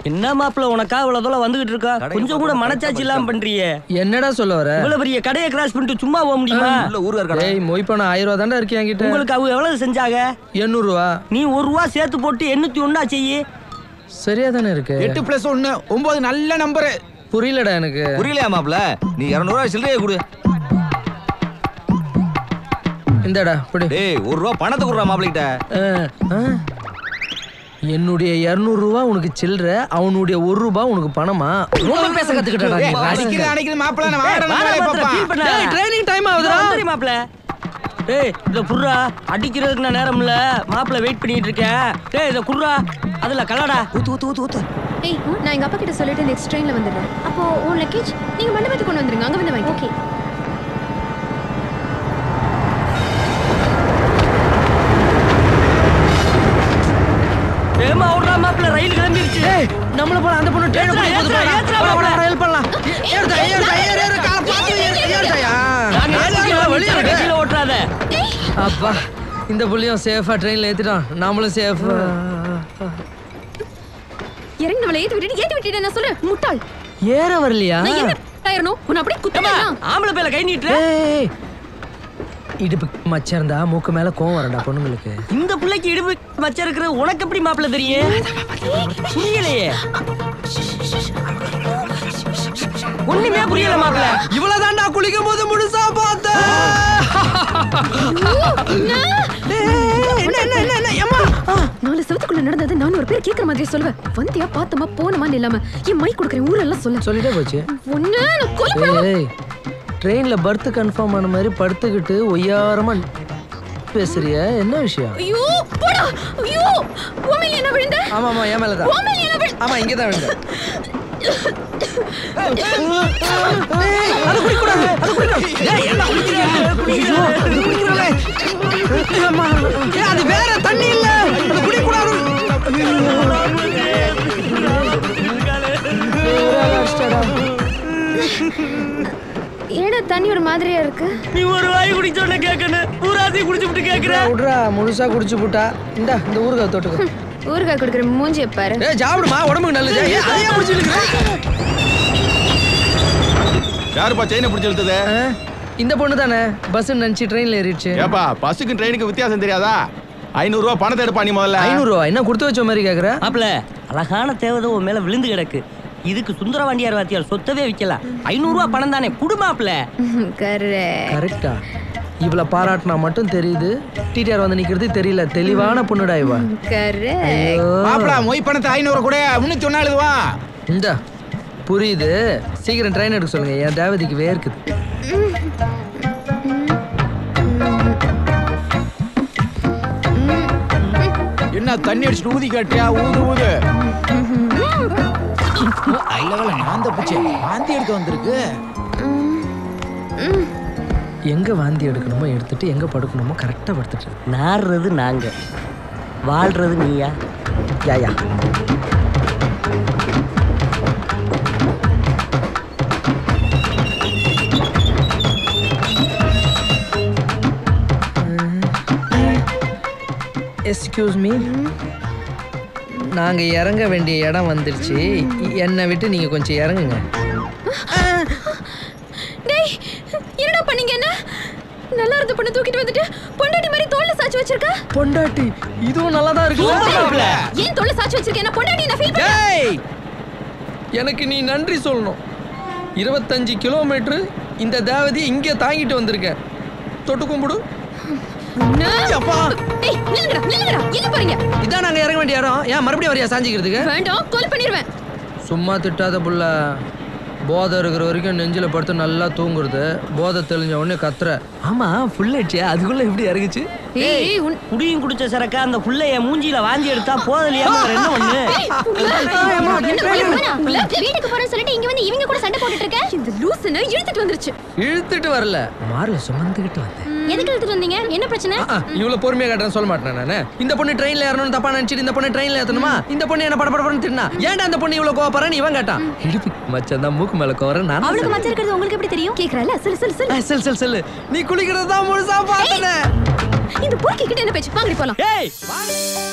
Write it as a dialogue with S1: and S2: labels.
S1: என்ன மாப்பிள்ள உனக்கா இவ்வளவு தூரம் வந்துகிட்டு இருக்கா கொஞ்சம் கூட மனச்சாட்சி இல்லாம பண்றியே
S2: என்னடா சொல்ல வர
S1: இவ்வளவு பெரிய கடையை கிராஸ் பண்ணிட்டு சும்மா போக முடியுமா
S2: ஏய் மொய் பணம் ஆயிரம் ரூபா தாண்டா இருக்கு என்கிட்ட
S1: உங்களுக்கு அவங்க எவ்வளவு செஞ்சாங்க
S2: எண்ணூறு ரூபா
S1: நீ ஒரு ரூபா சேர்த்து போட்டு எண்ணூத்தி ஒண்ணா செய்யி
S2: சரியா தானே இருக்கு
S3: எட்டு பிளஸ் ஒன்னு ஒன்பது நல்ல நம்பரு
S2: புரியலடா எனக்கு
S4: புரியலையா மாப்ள நீ இரநூறுவா சில்லறையை கொடு
S2: இந்தடா பிடி
S4: டேய் ஒரு ரூபா பணத்தை கொடுறா மாப்பிள்ளைகிட்ட
S2: ஆ, ஆ. என்னுடைய இருநூறு ரூபா உனக்கு சில்லற அவனுடைய ஒரு ரூபா உனக்கு பணமா ரொம்ப பேச கத்துக்கிட்டடா நீ
S3: அடிக்கிறது அடிக்கிறது மாப்பிள்ள நான் வாடா
S1: வாடா
S3: வேலையை
S1: மாத்திரம்
S3: பாப்பா
S1: feel பண்ணாத.
S2: டேய், training time ஆகுதுடா.
S1: இதோ வந்துரு மாப்ள ஏய் இத குர்ரா அடிக்கிறதுக்கு நான் நேரம் இல்ல மாப்பிள வெயிட் பண்ணிட்டு இருக்கேன் டேய் இத குர்ரா அதுல கலடா
S4: ஊத்து ஊத்து ஊத்து ஊத்து
S5: ஏய் நான் எங்க அப்பா கிட்ட சொல்லிட்டு நெக்ஸ்ட் ட்ரெயின்ல வந்துடுறேன் அப்போ உன் லக்கேஜ் நீங்க மண்டபத்துக்கு கொண்டு வந்துருங்க அங்க வந்து வாங்கி ஓகே
S1: ஏமா ஓடுறா மாப்பிள ரயில் கிளம்பிருச்சு
S2: ஏய் நம்மள போல அந்த பொண்ணு ட்ரெயின்
S1: ஏத்துடா,
S2: போகுது
S1: ஏத்துடா,
S2: போடா
S1: ஏத்துடா,
S2: போடா, போடா
S1: மாப்ள.
S2: ஹெல்ப் பண்ணலாம் ஏறுடா ஏறுடா ஏறு ஏறு கால பாத்து ஏறு ஏறுடா
S1: நாங்க ஏத்துக்கிறோம்,
S2: வெளிய
S1: நீ கீழே ஓட்டுறாத
S2: அப்பா இந்த புள்ளியும் சேஃபா ட்ரெயின்ல ஏத்திட்டான் நாமளும் சேஃப்
S5: இறங்கி நம்மள ஏத்தி விட்டுட்டு ஏத்தி விட்டுட்டு நான் சொல்றேன் முட்டாள்
S2: ஏற வரலையா
S5: நான் என்ன ஆயிரணும் உன்னை அப்படியே
S1: ஏம்மா,
S5: குத்தலாம்
S1: ஆம்பளை பேல கை நீட்டுற
S2: ஏய் இடுப்பு மச்சம் இருந்தா மூக்கு மேல கோவம் வரடா பொண்ணுங்களுக்கு
S1: இந்த பிள்ளைக்கு இடுப்பு மச்சம் இருக்கிறது உனக்கு எப்படி மாப்பிள தெரியும் புரியலையே ஒண்ணுமே புரியல மாப்பிள
S2: இவ்வளவு தாண்டா குளிக்கும் போது முழுசா பார்த்தேன்
S5: நாலு செவத்துக்குள்ள நடந்தது நான் ஒரு பேர் கேட்கற மாதிரி சொல்லுவேன் வந்தியா பார்த்தமா போனமான்னு இல்லாம என் மை கொடுக்குறேன் ஊரெல்லாம் சொல்ல
S2: சொல்லிட்டே போச்சு
S5: ஒண்ணு நான் கொல்ல
S2: ஏய் ட்ரெயின்ல பர்த் கன்ஃபார்ம் ஆன மாதிரி படுத்துக்கிட்டு ஒய்யாரமா பேசுறிய என்ன விஷயம்
S5: ஐயோ போடா ஐயோ உண்மையில என்ன விழுந்த
S2: ஆமா ஆமா என் மேலதான்
S5: உண்மையில என்ன விழுந்த
S2: ஆமா இங்க தான் விழுந்தேன் அது வேற தண்ணி இல்ல அது குடிக்கூடாது
S5: ஏடா தண்ணி ஒரு மாதிரியா இருக்கு
S1: நீ ஒரு வாய் குடிச்சோன்னு கேட்கணும் ஊராசி குடிச்சு விட்டு கேக்குற
S2: விட்றா முழுசா குடிச்சு போட்டா இந்தா இந்த ஊருக்கு தொட்டுக்க
S5: ஊறுகாய் கொடுக்குற மூஞ்சிய பாரு
S2: ஏய் சாப்பிடுமா உடம்புக்கு நல்லது ஏய், அதையே முடிச்சு
S6: யாருப்பா செயினை பிடிச்சி இழுத்தது
S2: இந்த பொண்ணு தானே பஸ் நினைச்சு ட்ரெயின்ல ஏறிடுச்சு
S6: ஏப்பா பஸ்ஸுக்கும் ட்ரெயினுக்கு வித்தியாசம் தெரியாதா ஐநூறு ரூபா பணத்தை எடுப்பா நீ முதல்ல
S2: ஐநூறு ரூபா என்ன கொடுத்து வச்ச மாதிரி கேக்குற
S1: மாப்பிள அழகான தேவதை உன் மேல விழுந்து கிடக்கு இதுக்கு சுந்தர வாண்டியார் வாத்தியார் சொத்தவே விக்கலாம் ஐநூறு ரூபாய் பணம் தானே குடு மாப்பிள
S5: கரெக்ட்
S2: கரெக்டா இவள பாராட்டினா மட்டும் தெரியுது டிடிஆர் வந்து நிக்கிறது தெரியல தெளிவான பொண்ணுடா இவ
S5: கரெக்ட்
S3: மாப்பிள மொய் பணத்தை ஐநூறு கூட முன்னூத்தி ஒன்னு எழுதுவா
S2: இந்த புரியுது சீக்கிரம் ட்ரெயின் எடுக்க சொல்லுங்க என் தேவதைக்கு வேர்க்குது
S3: என்ன தண்ணி அடிச்சுட்டு ஊதி காட்டியா ஊது ஊது நல்ல வேலை நான் தப்பிச்சே வாந்தி எடுக்க வந்திருக்கு
S2: எங்க வாந்தி எடுக்கணுமோ எடுத்துட்டு எங்க படுக்கணுமோ கரெக்டா படுத்துட்டு
S1: நாடுறது நாங்க வாழ்றது நீயா
S2: யா யா எஸ்கியூஸ் மீ நாங்க இறங்க வேண்டிய இடம் வந்துருச்சு என்னை விட்டு நீங்க கொஞ்சம் இறங்குங்க
S5: டேய் என்னடா பண்ணீங்க என்ன நல்லா இருந்த பொண்ணு தூக்கிட்டு வந்துட்டு பொண்டாட்டி மாதிரி தோல்ல சாச்சு வச்சிருக்க
S2: பொண்டாட்டி இதுவும் நல்லா தான் இருக்கு
S5: ஏன் தோல்ல சாச்சு வச்சிருக்க என்ன பொண்டாட்டி நான் ஃபீல் பண்ண
S2: டேய் எனக்கு நீ நன்றி சொல்லணும் இருபத்தஞ்சு கிலோமீட்டர் இந்த தேவதி இங்கே தாங்கிட்டு வந்திருக்கேன் தொட்டு கும்பிடு அப்பா.
S5: டேய் நில்லுங்கடா நில்லுங்கடா எங்க போறீங்க
S2: இதான் நாங்க இறங்க வேண்டிய இடம் ஏன் மறுபடியும் வரியா சாஞ்சிக்கிறதுக்கு
S5: வேண்டாம் கொலை பண்ணிடுவேன்
S2: சும்மா திட்டாத புள்ள போதை இருக்கிற வரைக்கும் நெஞ்சில படுத்து நல்லா தூங்குறது போதை தெளிஞ்ச உடனே கத்துற ஆமா ஃபுல் ஆயிடுச்சு அதுக்குள்ள எப்படி இறங்குச்சு
S5: ஏய் உன்
S1: குடியும் குடிச்ச சரக்கா அந்த புள்ளைய மூஞ்சில வாந்தி எடுத்தா போதலையா வேற என்ன ஒண்ணு
S5: வீட்டுக்கு போறேன்னு சொல்லிட்டு இங்க வந்து இவங்க கூட சண்டை போட்டுட்டு இருக்க இந்த லூசுன்னு இழுத்துட்டு வந்துருச்சு
S2: இழுத்துட்டு வரல மார்ல சுமந்துக்கிட்டு வந்தேன்
S5: எதுக்கு இழுத்துட்டு வந்தீங்க என்ன பிரச்சனை
S2: ஆ, இவ்வளவு பொறுமையா கட்டுறேன்னு சொல்ல மாட்டேன் நானு இந்த பொண்ணு ட்ரெயின்ல ஏறணும்னு தப்பா நினைச்சிட்டு இந்த பொண்ணு ட்ரெயின்ல ஏத்தணுமா இந்த பொண்ணு என்ன படபடன்னு தின்னா ஏன்டா அந்த பொண்ணு இவ்வளவு கோவப்படுறேன்னு இவன் கேட்டான் இடுப்பு மச்சான் தான் மூக்கு மேல கோவற நான்
S5: அவளுக்கு மச்சம் இருக்கிறது உங்களுக்கு எப்படி தெரியும் கேக்குறல சொல்லு சொல்லு சொல்லு
S2: செல் செல் செல் நீ குளிக்கிறது தான் முழுசா பார்த்தனே
S5: இந்த பொறுக்கி கிட்ட என்ன பேச்சு வாங்கடி போலாம்
S1: ஏய்